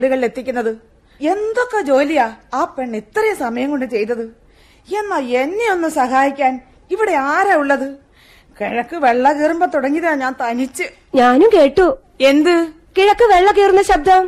വീടുകളിൽ എത്തിക്കുന്നത് എന്തൊക്കെ ജോലിയാ ആ പെണ്ണ് ഇത്രയും സമയം കൊണ്ട് ചെയ്തത് എന്നാ എന്നെ ഒന്ന് സഹായിക്കാൻ ഇവിടെ ആരാ ഉള്ളത് കിഴക്ക് വെള്ള കീറുമ്പോ തുടങ്ങിയതാ ഞാൻ തനിച്ച് ഞാനും കേട്ടു എന്ത് കിഴക്ക് വെള്ള കീറുന്ന ശബ്ദം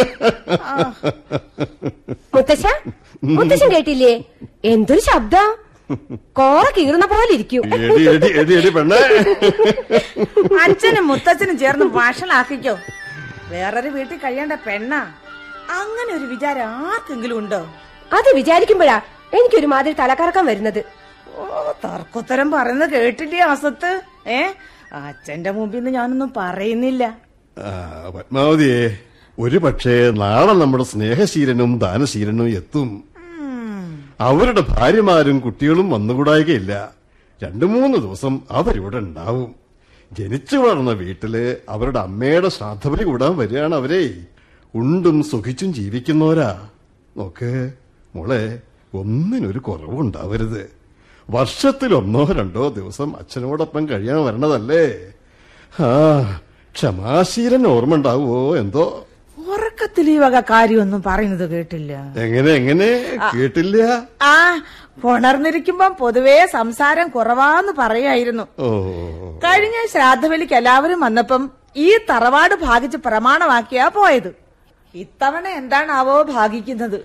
മുത്തശ്ശ മുത്തശ്ശൻ കേട്ടില്ലേ എന്തൊരു ശബ്ദം കോറ കീറുന്ന പോലെ ഇരിക്കും എടി എടി എടി എടി പെണ്ണേ അച്ഛനും മുത്തച്ഛനും ചേർന്ന് വഷളാക്കിക്കോ വേറൊരു വീട്ടിൽ കഴിയേണ്ട പെണ്ണാ അങ്ങനെ ഒരു വിചാരം ആർക്കെങ്കിലും ഉണ്ടോ അത് വിചാരിക്കുമ്പോഴാ എനിക്കൊരു മാതിരി തലകറക്കം വരുന്നത് ഓ തർക്കുത്തരം പറയുന്നത് കേട്ടില്ലേ അസത്ത് ഏ അച്ഛന്റെ മുമ്പിൽ നിന്ന് ഞാനൊന്നും പറയുന്നില്ല ആ, പത്മാവതിയെ ഒരു പക്ഷേ നാളെ നമ്മുടെ സ്നേഹശീലനും ദാനശീലനും എത്തും അവരുടെ ഭാര്യമാരും കുട്ടികളും വന്നുകൂടായികയില്ല രണ്ടു മൂന്ന് ദിവസം അവരിവിടെ ഉണ്ടാവും ജനിച്ചു വളർന്ന വീട്ടില് അവരുടെ അമ്മയുടെ ശ്രാദ്ധബലി കൂടാൻ വരികയാണ് അവരെ ഉണ്ടും സുഖിച്ചും ജീവിക്കുന്നവരാ നോക്ക് മോളെ ഒന്നിനൊരു കുറവുണ്ടാവരുത് വർഷത്തിൽ ഒന്നോ രണ്ടോ ദിവസം അച്ഛനോടൊപ്പം കഴിയാൻ വരണതല്ലേ ആ ക്ഷമാശീലൻ ഓർമ്മ ഉണ്ടാവുമോ എന്തോ ഉറക്കത്തിൽ ഈ വക കാര്യമൊന്നും പറയുന്നത് കേട്ടില്ല എങ്ങനെ എങ്ങനെ കേട്ടില്ല ആ ഉണർന്നിരിക്കുമ്പം പൊതുവേ സംസാരം കുറവാന്ന് പറയായിരുന്നു ഓ കഴിഞ്ഞ ശ്രാദ്ധബലിക്ക് എല്ലാവരും വന്നപ്പം ഈ തറവാട് ഭാഗിച്ച് പ്രമാണമാക്കിയാ പോയത് ഇത്തവണ എന്താണാവോ ഭാഗിക്കുന്നത്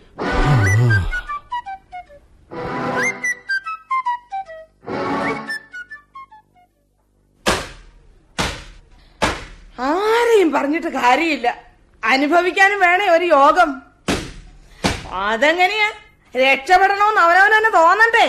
ആരെയും പറഞ്ഞിട്ട് കാര്യമില്ല അനുഭവിക്കാനും വേണേ ഒരു യോഗം അതെങ്ങനെയാ രക്ഷപ്പെടണമെന്ന് അവനവൻ തന്നെ തോന്നണ്ടേ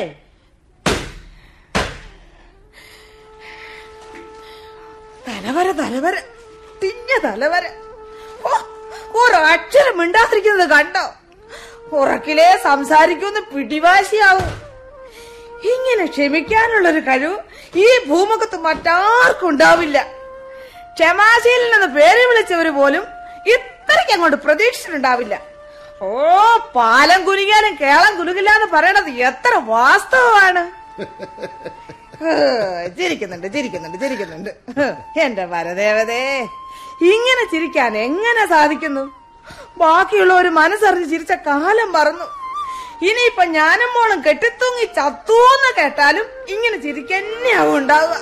തലവര തലവര തിഞ്ഞ തലവര ഓ, ഒരക്ഷരം മിണ്ടാതിരിക്കുന്നത് കണ്ടോ ഉറക്കിലേ സംസാരിക്കുന്ന പിടിവാശിയാവും ഇങ്ങനെ ക്ഷമിക്കാനുള്ളൊരു കഴിവ് ഈ ഭൂമുഖത്ത് മറ്റാർക്കും ഉണ്ടാവില്ല ക്ഷമാശീലെന്ന് പേര് വിളിച്ചവര് പോലും ഇത്രയ്ക്ക് അങ്ങോട്ട് പ്രതീക്ഷിച്ചിട്ടുണ്ടാവില്ല ഓ പാലം കുലുങ്ങിയാലും കേളം കുലുങ്ങില്ല എന്ന് പറയണത് എത്ര വാസ്തവമാണ് ഹ്, ചിരിക്കുന്നുണ്ട് ചിരിക്കുന്നുണ്ട് ചിരിക്കുന്നുണ്ട് ഹ്, എന്റെ വരദേവതേ ഇങ്ങനെ ചിരിക്കാൻ എങ്ങനെ സാധിക്കുന്നു ബാക്കിയുള്ളവര് മനസ്സറിഞ്ഞ് ചിരിച്ച കാലം മറന്നു ഇനിയിപ്പൊ ഞാനും മോളും കെട്ടിത്തൂങ്ങി ചത്തൂന്ന് കേട്ടാലും ഇങ്ങനെ ചിരിക്കന്നെയാവും ഉണ്ടാവുക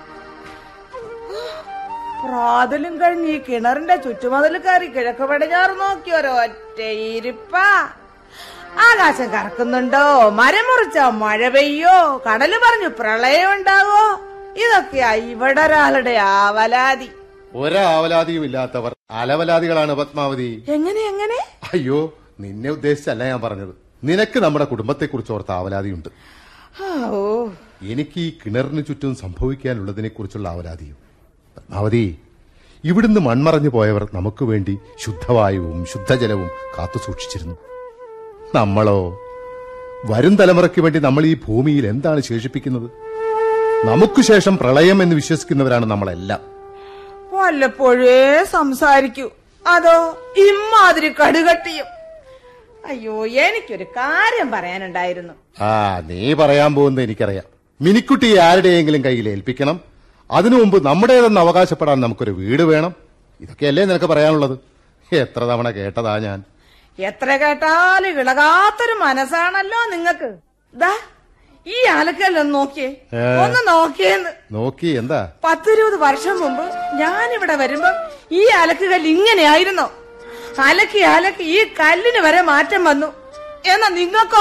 പ്രാതലും കഴിഞ്ഞ് ഈ കിണറിന്റെ ചുറ്റുമതിൽ കയറി കിഴക്ക് പടിഞ്ഞാറ് നോക്കി ഒരൊറ്റ ഇരിപ്പ ആകാശം കറക്കുന്നുണ്ടോ മരം മുറിച്ചോ മഴ പെയ്യോ കടല് പറഞ്ഞു പ്രളയം ഉണ്ടാവോ ഇതൊക്കെയാ ഇവിടെ ഒരാളുടെ ആവലാതി ഒരാവലാതിയും ഇല്ലാത്തവർ അലവലാദികളാണ് പത്മാവതി എങ്ങനെ എങ്ങനെ അയ്യോ നിന്നെ ഉദ്ദേശിച്ചല്ല ഞാൻ പറഞ്ഞത് നിനക്ക് നമ്മുടെ കുടുംബത്തെക്കുറിച്ച് ഓർത്ത ആവലാതിയുണ്ട് ആ, ഓ എനിക്ക് ഈ കിണറിന് ചുറ്റും സംഭവിക്കാനുള്ളതിനെ കുറിച്ചുള്ള ആവലാതിയും പത്മാവതി ഇവിടുന്ന് മൺമറഞ്ഞു പോയവർ നമുക്ക് വേണ്ടി ശുദ്ധവായുവും ശുദ്ധജലവും കാത്തു സൂക്ഷിച്ചിരുന്നു നമ്മളോ വരും തലമുറയ്ക്ക് വേണ്ടി നമ്മൾ ഈ ഭൂമിയിൽ എന്താണ് ശേഷിപ്പിക്കുന്നത് നമുക്ക് ശേഷം പ്രളയം എന്ന് വിശ്വസിക്കുന്നവരാണ് നമ്മളെല്ലാം വല്ലപ്പോഴേ സംസാരിക്കൂ അതോ ഇമ്മാതിരി കടുകട്ടിയും അയ്യോ എനിക്കൊരു കാര്യം പറയാനുണ്ടായിരുന്നു ആ നീ പറയാൻ പോകുന്നത് എനിക്കറിയാം മിനിക്കുട്ടി ആരുടെയെങ്കിലും കയ്യിൽ ഏൽപ്പിക്കണം അതിനു മുമ്പ് നമ്മുടേതെന്ന് അവകാശപ്പെടാൻ നമുക്കൊരു വീട് വേണം ഇതൊക്കെയല്ലേ നിനക്ക് പറയാനുള്ളത് എത്ര തവണ കേട്ടതാ ഞാൻ എത്ര കേട്ടാലും ഇളകാത്തൊരു മനസ്സാണല്ലോ നിങ്ങക്ക് ദാ ഈ അലക്കല്ലൊന്ന് നോക്കിയേ ഏ. ഒന്ന് നോക്കിയേന്ന് നോക്കി എന്താ പത്തിരുപത് വർഷം മുമ്പ് ഞാനിവിടെ വരുമ്പോ ഈ അലക്കുകല്ല് ഇങ്ങനെയായിരുന്നോ അലക്കി അലക്കി ഈ കല്ലിന് വരെ മാറ്റം വന്നു എന്നാ നിങ്ങൾക്കോ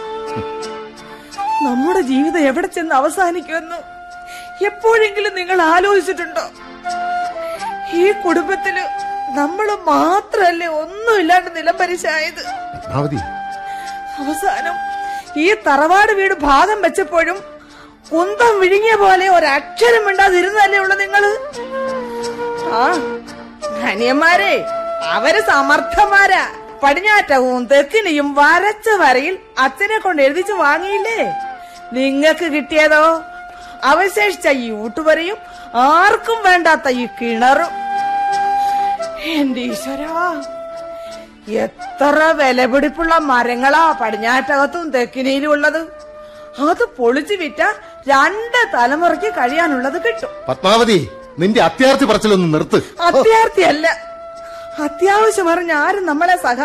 നമ്മുടെ ജീവിതം എവിടെ ചെന്ന് അവസാനിക്കുമെന്ന് എപ്പോഴെങ്കിലും നിങ്ങൾ ആലോചിച്ചിട്ടുണ്ടോ ഈ കുടുംബത്തില് നമ്മൾ മാത്രല്ലേ ഒന്നുമില്ലാണ്ട് നിലംപരിശായത് പത്മാവതി അവസാനം ഈ തറവാട് വീട് ഭാഗം വെച്ചപ്പോഴും കുന്തം വിഴുങ്ങിയ പോലെ ഒരക്ഷരം മിണ്ടാതിരുന്നല്ലേ ഉള്ളു നിങ്ങള് ആ ധനിയന്മാരെ അവര് സമർത്ഥന്മാരാ പടിഞ്ഞാറ്റവും തെക്കിനെയും വരച്ച വരയിൽ അച്ഛനെ കൊണ്ട് എഴുതിച്ച് വാങ്ങിയില്ലേ നിങ്ങക്ക് കിട്ടിയതോ അവശേഷിച്ച ഈ ഊട്ടുവരയും ആർക്കും വേണ്ടാത്ത ഈ കിണറും എന്റെ ഈശ്വരാ എത്ര വിലപിടിപ്പുള്ള മരങ്ങളാ പടിഞ്ഞാറ്റകത്തും തെക്കിനിയിലും ഉള്ളത് അത് പൊളിച്ചു വിറ്റ രണ്ട് തലമുറയ്ക്ക് കഴിയാനുള്ളത് കിട്ടും പത്മാവതി നിന്റെ അത്യാർത്ഥി പറച്ചിലൊന്ന് നിർത്ത് അത്യാർത്ഥിയല്ല അത്യാവശ്യം അറിഞ്ഞ ആരും നമ്മളെ സഹാ